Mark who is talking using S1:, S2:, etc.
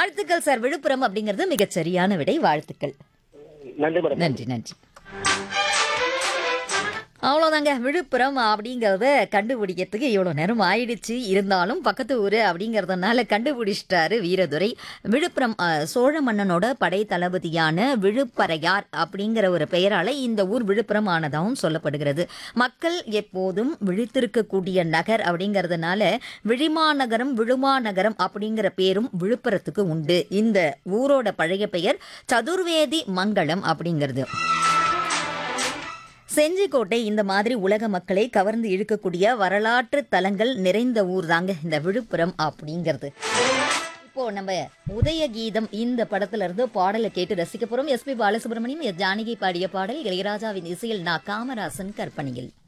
S1: வாழ்த்துக்கள் சார் விழுப்புரம் அப்படிங்கிறது மிகச் சரியான விடை வாழ்த்துக்கள்
S2: நன்றி மேடம்
S1: நன்றி நன்றி அவ்வளோதாங்க விழுப்புரம் அப்படிங்கிறத கண்டுபிடிக்கிறதுக்கு இவ்வளோ நேரம் ஆயிடுச்சு இருந்தாலும் பக்கத்து ஊர் அப்படிங்கிறதுனால கண்டுபிடிச்சிட்டாரு வீரதுரை விழுப்புரம் அஹ், சோழ மன்னனோட படை தளபதியான விழுப்பறையார் அப்படிங்கிற ஒரு பெயரால இந்த ஊர் விழுப்புரம் ஆனதாகவும் சொல்லப்படுகிறது மக்கள் எப்போதும் விழித்திருக்கக்கூடிய நகர் அப்படிங்கிறதுனால விழிமாநகரம் விழுமாநகரம் அப்படிங்கிற பேரும் விழுப்புரத்துக்கு உண்டு இந்த ஊரோட பழைய பெயர் சதுர்வேதி மங்கலம் அப்படிங்கிறது செஞ்சிக்கோட்டை இந்த மாதிரி உலக மக்களை கவர்ந்து இழுக்கக்கூடிய வரலாற்று தலங்கள் நிறைந்த ஊர் தாங்க இந்த விழுப்புரம் அப்படிங்கிறது இப்போ நம்ம உதய கீதம் இந்த படத்துல இருந்து பாடலை கேட்டு ரசிக்க போறோம் எஸ்பி பாலசுப்ரமணியம் எஸ் ஜானகி பாடிய பாடல் இளையராஜாவின் இசையில் நா காமராசன் கற்பனையில்